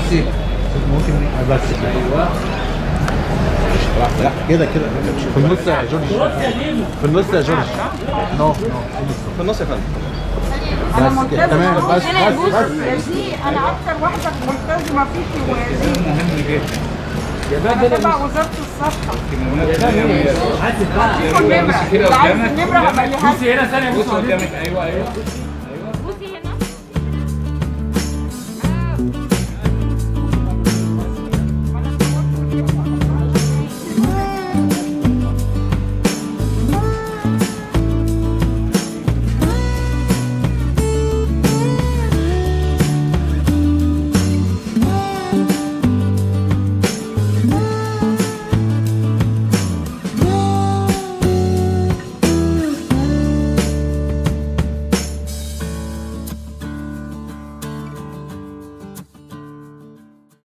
بصي ممكن بس ايوه لا كده كده في النص يا جورج في النص يا جورج نو نو في النص يا فندم انا بس كده، ملتزمه تمام أهو. بس انا بس بص بس يا زي انا اكتر واحده ملتزمه فيكي ويا زي مهم جدا يا بقى انا ده تبع وزاره الصحه بالمناسبة حاسب بقى النمره اللي عايز النمره هبقى بصي هنا ثانيه بص بص قدامك ايوه ايوه